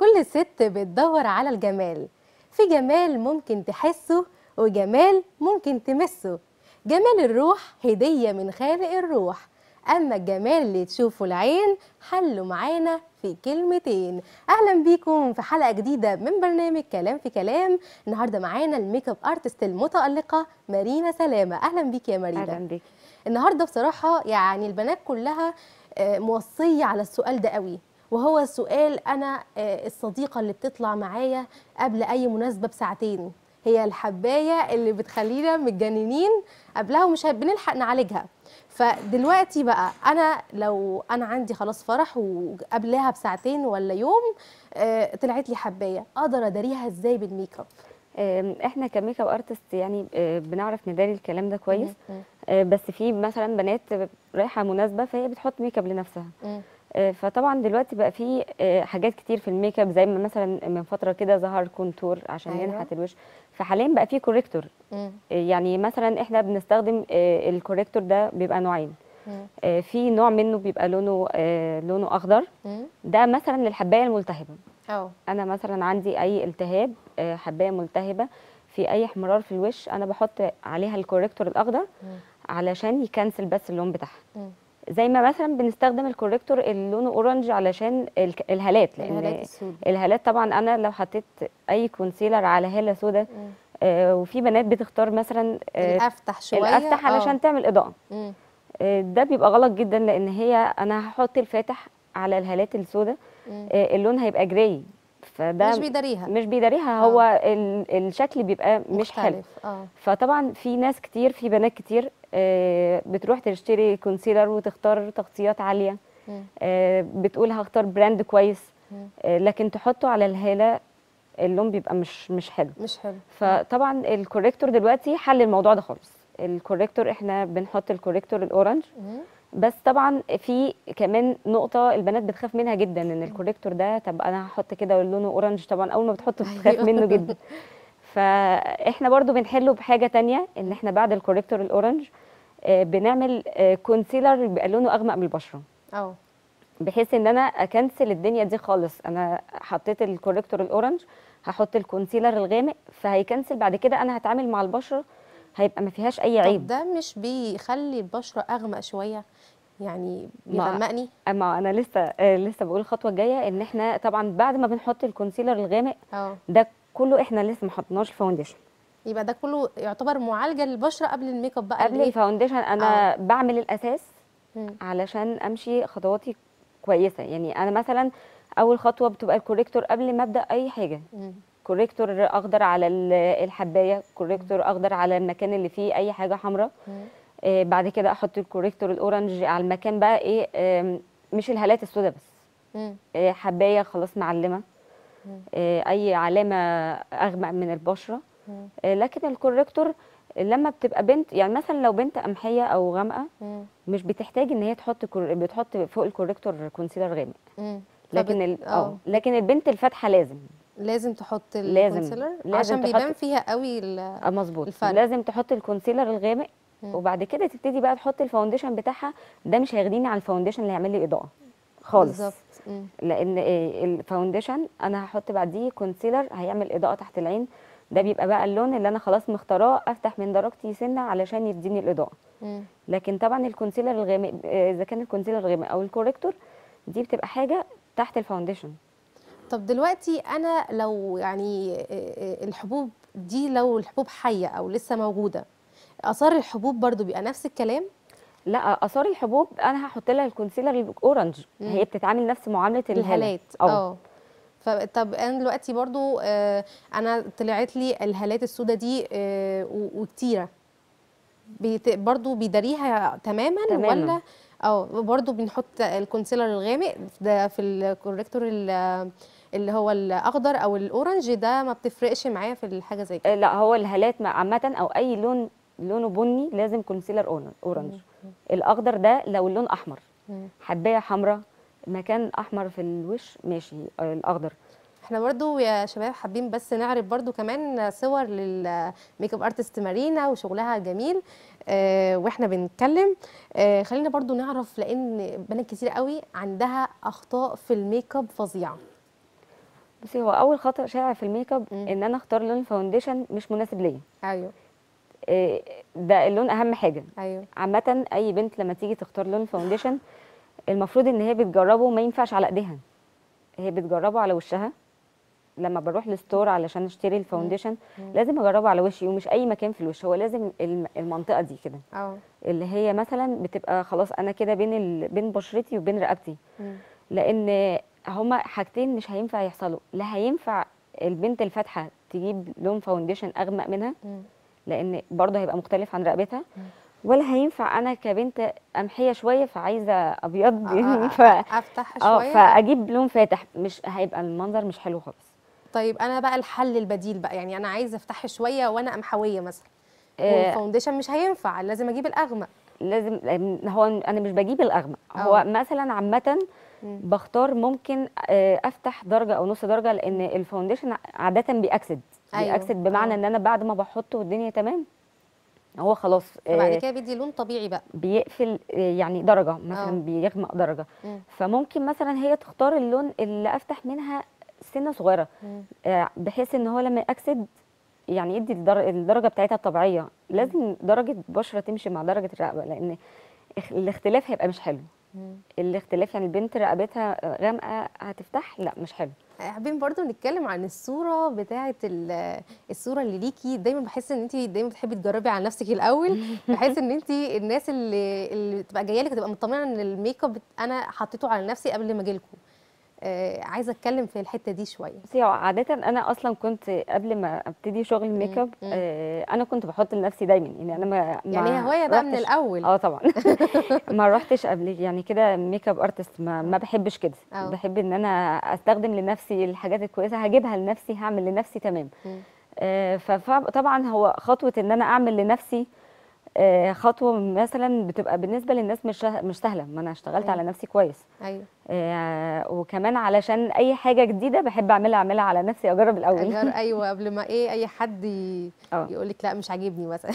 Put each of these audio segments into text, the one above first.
كل ست بتدور على الجمال في جمال ممكن تحسه وجمال ممكن تمسه جمال الروح هدية من خالق الروح أما الجمال اللي تشوفه العين حله معانا في كلمتين أهلا بيكم في حلقة جديدة من برنامج كلام في كلام النهاردة معانا الميك اب ارتست المتألقة مارينا سلامة أهلا بيك يا مارينا اهلا بيك النهارده بصراحه يعني البنات كلها آه، موصيه على السؤال ده قوي وهو سؤال انا آه، الصديقه اللي بتطلع معايا قبل اي مناسبه بساعتين هي الحبايه اللي بتخلينا متجننين قبلها ومش بنلحق نعالجها فدلوقتي بقى انا لو انا عندي خلاص فرح وقبلها بساعتين ولا يوم آه، طلعت لي حبايه اقدر اداريها ازاي بالميك اب آم، احنا كميك اب ارتست يعني آه، بنعرف نداري الكلام ده كويس مم. آه، بس في مثلا بنات رايحه مناسبه فهي بتحط ميك اب لنفسها مم. آه، فطبعا دلوقتي بقى في آه، حاجات كتير في الميك اب زي ما مثلا من فتره كده ظهر كونتور عشان أيوة. ينحت الوش فحاليا بقى في كوريكتور مم. آه، يعني مثلا احنا بنستخدم آه، الكوريكتور ده بيبقى نوعين مم. آه، في نوع منه بيبقى لونه آه، لونه اخضر مم. ده مثلا للحبايه الملتهبه اه انا مثلا عندي اي التهاب آه، حبايه ملتهبه في اي احمرار في الوش انا بحط عليها الكوريكتور الاخضر مم. علشان يكنسل بس اللون بتاعها مم. زي ما مثلا بنستخدم الكوريكتور اللي لونه اورنج علشان الك- الهالات لان الهالات السود الهالات طبعا انا لو حطيت اي كونسيلر على هاله سودا مم. آه، وفي بنات بتختار مثلا آه، الافتح شويه الافتح آه. علشان تعمل اضاءه مم. آه، ده بيبقى غلط جدا لان هي انا هحط الفاتح على الهالات السودا مم. آه، اللون هيبقى جراي فده مش بيداريها مش بيداريها آه. هو ال- الشكل بيبقى مش حلو مختلف اه فطبعا في ناس كتير في بنات كتير آه، بتروح تشتري كونسيلر وتختار تغطيات عاليه مم. آه، بتقول هختار براند كويس مم. آه، لكن تحطه على الهاله اللون بيبقى مش مش حلو مش حلو فطبعا الكوريكتور دلوقتي حل الموضوع ده خالص الكوريكتور احنا بنحط الكوريكتور الاورنج مم. بس طبعا في كمان نقطة البنات بتخاف منها جدا ان الكوريكتور ده طب انا هحط كده لونه اورنج طبعا اول ما بتحطه بتخاف أيوة. منه جدا فاحنا برضو بنحله بحاجة تانية ان احنا بعد الكوريكتور الاورنج آه، بنعمل آه، كونسيلر بيبقى لونه اغمق من البشرة اه بحيث ان انا اكنسل الدنيا دي خالص انا حطيت الكوريكتور الاورنج هحط الكونسيلر الغامق فهيكنسل بعد كده انا هتعامل مع البشرة هيبقى ما فيهاش اي طب عيب ده مش بيخلي البشره اغمق شويه يعني ما- بيغمقني اما انا لسه آه، لسه بقول الخطوه الجايه ان احنا طبعا بعد ما بنحط الكونسيلر الغامق اه ده كله احنا لسه ما حطيناش الفاونديشن يبقى ده كله يعتبر معالجه للبشره قبل الميك اب بقى قبل اللي- الفاونديشن انا بعمل الاساس مم. علشان امشي خطواتي كويسه يعني انا مثلا اول خطوه بتبقى الكوريكتور قبل ما ابدا اي حاجه مم. كوريكتور اخضر على ال- الحبايه كوريكتور اخضر على المكان اللي فيه اي حاجه حمراء مم. آه بعد كده احط الكوريكتور الاورنج على المكان بقى ايه آم، مش الهالات السوداء بس مم. آه، حبايه خلاص معلمه مم. آه، اي علامه اغمق من البشره مم. آه، لكن الكوريكتور لما بتبقى بنت يعني مثلا لو بنت قمحيه او غامقه مم. مش بتحتاج ان هي تحط كور... بتحط فوق الكوريكتور كونسيلر غامق مم. لكن فبت- ال... اه اه لكن البنت الفاتحه لازم لازم تحط لازم. الكونسيلر لازم عشان تحط- بيبان فيها قوي ال- آه، مظبوط الفرق. لازم تحط الكونسيلر الغامق مم. وبعد كده تبتدي بقى تحط الفاونديشن بتاعها ده مش هيغنيني عن الفاونديشن اللي هيعمل لي اضاءه خالص بالظبط مم. لان آه، الفاونديشن انا هحط بعديه كونسيلر هيعمل اضاءه تحت العين ده بيبقى بقى اللون اللي انا خلاص مختاراه افتح من درجتي سنه علشان يديني الاضاءه مم. لكن طبعا الكونسيلر الغامق آه، اذا كان الكونسيلر الغامق او الكوريكتور دي بتبقى حاجه تحت الفاونديشن طب دلوقتي انا لو يعني آه، آه، الحبوب دي لو الحبوب حيه او لسه موجوده اثار الحبوب برضو بيبقى نفس الكلام لا اثار الحبوب انا هحط لها الكونسيلر الاورنج مم. هي بتتعامل نفس معامله الهالات الهالات اه اه فطب انا دلوقتي برضو آه انا طلعت لي الهالات السوداء دي آه و- وكتيره بيت برضو بيداريها تماما, تماماً. ولا اه برضو بنحط الكونسيلر الغامق ده في الكوريكتور ال- اللي هو الاخضر او الاورنج ده ما بتفرقش معايا في الحاجه زي كده آه، لا هو الهالات مع- عامه او اي لون لونه بني لازم كونسيلر أورن- اورنج الاخضر ده لو اللون احمر مم. حبايه حمراء مكان احمر في الوش ماشي آه، الاخضر احنا برضو يا شباب حابين بس نعرض برضو كمان صور للميك اب ارتست مارينا وشغلها الجميل اه واحنا بنتكلم اه خلينا برضو نعرف لان بنات كتير قوي عندها اخطاء في الميك اب فظيعه بصي هو اول خطا شائع في الميك اب مم. ان انا اختار لون فاونديشن مش مناسب ليا ايوه إيه، ده اللون اهم حاجه ايوه عامه اي بنت لما تيجي تختار لون فاونديشن المفروض ان هي بتجربه ما ينفعش على ايديها هي بتجربه على وشها لما بروح الستور علشان اشتري الفاونديشن مم. لازم اجربه على وشي ومش اي مكان في الوش هو لازم الم- المنطقه دي كده اه اللي هي مثلا بتبقى خلاص انا كده بين ال... بين بشرتي وبين رقبتي مم. لان هما حاجتين مش هينفع يحصلوا لا هينفع البنت الفاتحه تجيب لون فاونديشن اغمق منها مم. لان برضه هيبقى مختلف عن رقبتها ولا هينفع انا كبنت قمحيه شويه فعايزه ابيض آه، يعني آه، ف افتح اه شويه فاجيب لون فاتح مش هيبقى المنظر مش حلو خالص طيب انا بقى الحل البديل بقى يعني انا عايزه افتح شويه وانا قمحويه مثلا آه، والفاونديشن مش هينفع لازم اجيب الاغمق لازم لأن هو انا مش بجيب الاغمق هو اه. مثلا عامه مم. بختار ممكن آه، افتح درجه او نص درجه لان الفاونديشن عاده بيأكسد أيوه، بيأكسد بمعنى اه. ان انا بعد ما بحطه والدنيا تمام هو خلاص فبعد آه، كده بيدي لون طبيعي بقى بيقفل آه، يعني درجه اه. مثلا بيغمق درجه مم. فممكن مثلا هي تختار اللون اللي افتح منها سنه صغيره مم. آه، بحيث ان هو لما يأكسد يعني يدي الدر- الدرجه بتاعتها الطبيعيه لازم درجه بشره تمشي مع درجه الرقبه لان اخ- الاختلاف هيبقى مش حلو مم. الاختلاف يعني البنت رقبتها غامقه هتفتح لا مش حلو حابين برضو نتكلم عن الصورة بتاعة ال- الصورة اللي ليكي دايما بحس ان انت دايما بتحبي تجربي على نفسك الاول بحيث ان انت الناس اللي اللي تبقى جايه لك تبقى مطمنه ان الميك اب انا حطيته على نفسي قبل ما اجيلكم آه عايزه اتكلم في الحته دي شويه بصي هو عادة أنا أصلا كنت قبل ما أبتدي شغل الميك اب مم. آه أنا كنت بحط لنفسي دايما يعني أنا ما يعني ما هي هوايه بقى من رحتش- الاول اه طبعا ما رحتش قبل يعني كده ميك اب ارتست ما, ما بحبش كده اه. بحب ان انا استخدم لنفسي الحاجات الكويسه هجيبها لنفسي هعمل لنفسي تمام مم. آه، فطبعا هو خطوه ان انا اعمل لنفسي آه، خطوه مثلا بتبقى بالنسبه للناس مش شه- مش سهله ما انا اشتغلت ايوه. على نفسي كويس ايوه آه، وكمان علشان اي حاجه جديده بحب اعملها اعملها على نفسي اجرب الاول أجر ايوه قبل ما ايه اي حد اه. يقول لك لا مش عاجبني مثلا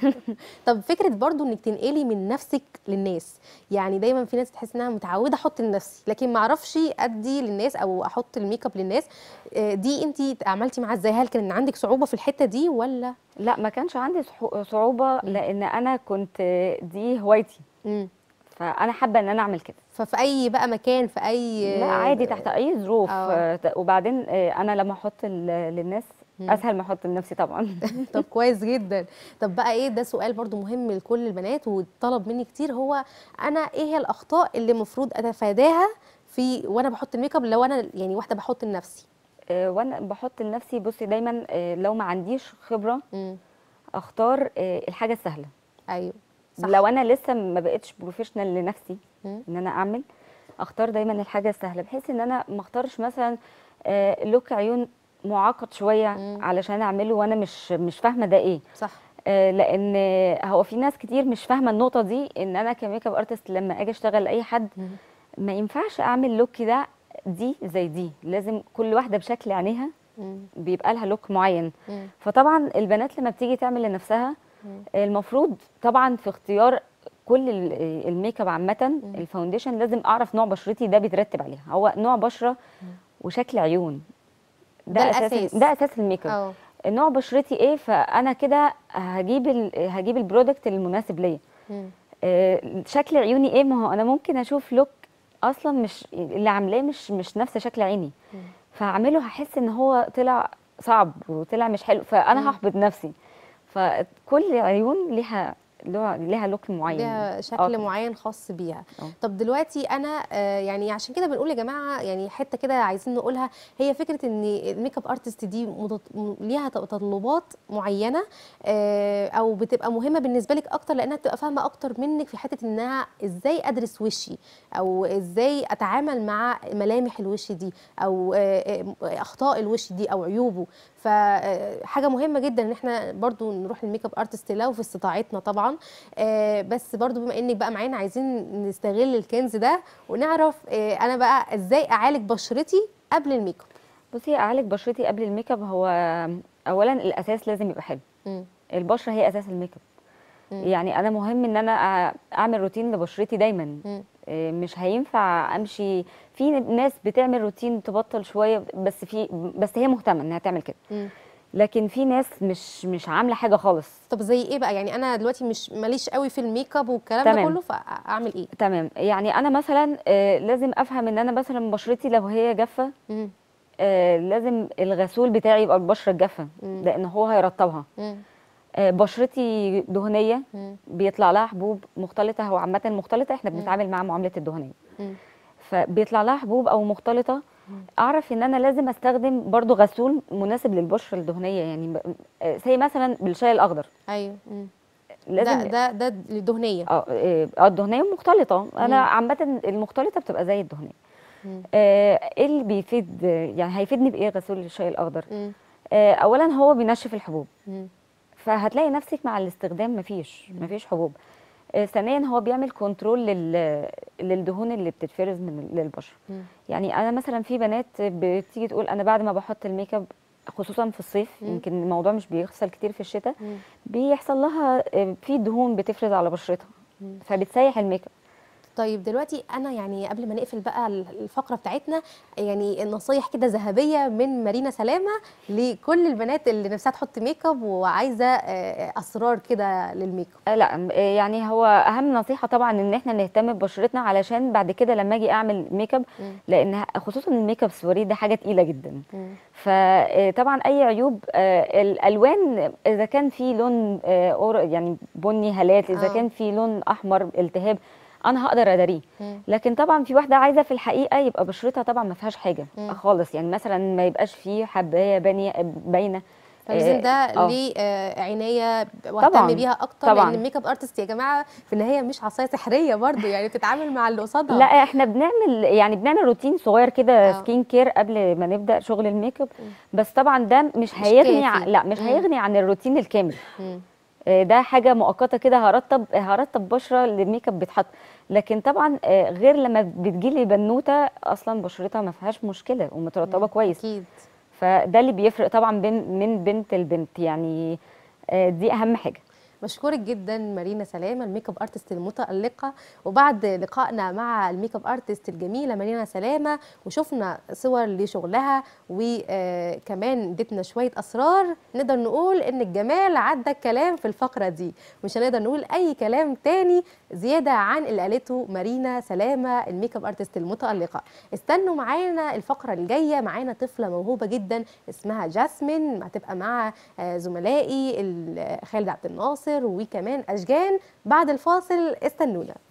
طب فكره برضو انك تنقلي من نفسك للناس يعني دايما في ناس تحس انها متعوده احط لنفسي لكن ما اعرفش ادي للناس او احط الميك اب للناس آه، دي انت عملتي معاها ازاي هل كان عندك صعوبه في الحته دي ولا لا ما كانش عندي صحو- صعوبه لان انا كنت دي هوايتي مم. فانا حابه ان انا اعمل كده ففي اي بقى مكان في اي لا عادي تحت اي ظروف اه. آه، ت- وبعدين آه، انا لما احط ل- للناس مم. اسهل ما احط لنفسي طبعا طب كويس جدا طب بقى ايه ده سؤال برضو مهم لكل البنات وطلب مني كتير هو انا ايه هي الاخطاء اللي المفروض اتفاداها في وانا بحط الميك اب لو انا يعني واحده بحط لنفسي آه، وانا بحط لنفسي بصي دايما آه، لو ما عنديش خبره امم اختار آه، الحاجه السهله ايوه صح لو انا لسه ما بقتش بروفيشنال لنفسي مم. ان انا اعمل اختار دايما الحاجه السهله بحيث ان انا ما اختارش مثلا آه، لوك عيون معقد شويه مم. علشان اعمله وانا مش مش فاهمه ده ايه صح آه، لان هو في ناس كتير مش فاهمه النقطه دي ان انا كميك اب ارتست لما اجي اشتغل لاي حد مم. ما ينفعش اعمل لوك ده دي زي دي لازم كل واحده بشكل عينيها مم. بيبقى لها لوك معين مم. فطبعا البنات لما بتيجي تعمل لنفسها مم. المفروض طبعا في اختيار كل ال- الميك اب عامه الفاونديشن لازم اعرف نوع بشرتي ده بيترتب عليها هو نوع بشره وشكل عيون ده الأساس. ده اساس الميك اب اه نوع بشرتي ايه فانا كده هجيب ال- هجيب البرودكت المناسب ليا مم. آه، شكل عيوني ايه ما هو انا ممكن اشوف لوك اصلا مش اللي عاملاه مش مش نفس شكل عيني مم. فاعمله هحس ان هو طلع صعب وطلع مش حلو فانا هحبط نفسي فكل عيون ليها ليها ليها لوك معين ليها آه شكل طبعاً. معين خاص بيها اه. طب دلوقتي انا آه، يعني عشان كده بنقول يا جماعه يعني حته كده عايزين نقولها هي فكره ان الميك اب ارتست دي متط- م- ليها تطلبات معينه آه، او بتبقى مهمه بالنسبه لك اكتر لانها بتبقى فاهمه اكتر منك في حته انها ازاي ادرس وشي او ازاي اتعامل مع ملامح الوش دي او آه، آه، اخطاء الوش دي او عيوبه فحاجه مهمه جدا ان احنا برضو نروح للميك اب ارتست لو في استطاعتنا طبعا آه، بس برضو بما انك بقى معانا عايزين نستغل الكنز ده ونعرف آه، انا بقى ازاي اعالج بشرتي قبل الميك اب بصي اعالج بشرتي قبل الميك اب هو اولا الاساس لازم يبقى حلو مم. البشره هي اساس الميك اب مم. يعني انا مهم ان انا أع- اعمل روتين لبشرتي دايما مم. آه، مش هينفع امشي في ناس بتعمل روتين تبطل شويه بس في بس هي مهتمه انها تعمل كده مم. لكن في ناس مش مش عامله حاجه خالص طب زي ايه بقى يعني انا دلوقتي مش ماليش قوي في الميك اب والكلام ده تمام. كله فاعمل ايه تمام يعني انا مثلا آه، لازم افهم ان انا مثلا بشرتي لو هي جافه مم. آه، لازم الغسول بتاعي يبقى البشره الجافه مم. لان هو هيرطبها مم. آه، بشرتي دهنيه مم. بيطلع لها حبوب مختلطه هو عامه مختلطه احنا بنتعامل معاها معامله الدهنيه مم. فبيطلع لها حبوب او مختلطه اعرف ان انا لازم استخدم برضو غسول مناسب للبشره الدهنيه يعني ب- آه، زي مثلا بالشاي الاخضر ايوه مم. لازم ده ده ده الدهنيه اه آه، آه، الدهنيه مختلطه انا مم. عامه المختلطه بتبقى زي الدهنيه مم. آه، ايه اللي بيفيد يعني هيفيدني بايه غسول الشاي الاخضر مم. آه، اولا هو بينشف الحبوب مم. فهتلاقي نفسك مع الاستخدام مفيش مفيش حبوب آه، ثانيا هو بيعمل كنترول لل للدهون اللي بتتفرز من للبشره مم. يعني انا مثلا في بنات بتيجي تقول انا بعد ما بحط الميك اب خصوصا في الصيف مم. يمكن الموضوع مش بيحصل كتير في الشتاء مم. بيحصل لها آه، في دهون بتفرز على بشرتها مم. فبتسيح الميك اب طيب دلوقتي انا يعني قبل ما نقفل بقى الفقره بتاعتنا يعني النصايح كده ذهبيه من مارينا سلامه لكل البنات اللي نفسها تحط ميك اب وعايزه آه، اسرار كده للميك اب آه، لا م- آه، يعني هو اهم نصيحه طبعا ان احنا نهتم ببشرتنا علشان بعد كده لما اجي اعمل ميك اب مم. لان خصوصا الميك اب السوري ده حاجه تقيله جدا مم. فطبعا اي عيوب آه، الالوان اذا كان في لون آه، أور- يعني بني هالات اذا آه. كان في لون احمر التهاب انا هقدر اداريه مم. لكن طبعا في واحده عايزه في الحقيقه يبقى بشرتها طبعا ما فيهاش حاجه مم. خالص يعني مثلا ما يبقاش فيه حبايه بانيه باينه فلازم ده آه. ليه آه، عنايه واهتم طبعاً. بيها اكتر طبعاً. لان الميك اب ارتست يا جماعه في النهايه مش عصايه سحريه برضو يعني بتتعامل مع اللي قصادها لا احنا بنعمل يعني بنعمل روتين صغير كده آه. سكين كير قبل ما نبدا شغل الميك اب بس طبعا ده مش مش هيغني ع- كافي. لا مش مم. هيغني عن الروتين الكامل مم. آه، ده حاجه مؤقته كده هرطب هرطب بشره للميك اب بيتحط لكن طبعا آه، غير لما بتجيلي بنوته اصلا بشرتها ما فيهاش مشكله ومترطبه كويس اكيد فده اللي بيفرق طبعا بين من بنت لبنت يعني آه، دي اهم حاجه بشكرك جدا مارينا سلامه الميك اب ارتست المتالقه وبعد لقائنا مع الميك اب ارتست الجميله مارينا سلامه وشفنا صور لشغلها وكمان ادتنا شويه اسرار نقدر نقول ان الجمال عدى الكلام في الفقره دي مش هنقدر نقول اي كلام تاني زياده عن اللي قالته مارينا سلامه الميك اب ارتست المتالقه استنوا معانا الفقره الجايه معانا طفله موهوبه جدا اسمها جاسمين هتبقى مع آه، زملائي ال- خالد عبد الناصر وكمان اشجان بعد الفاصل استنونا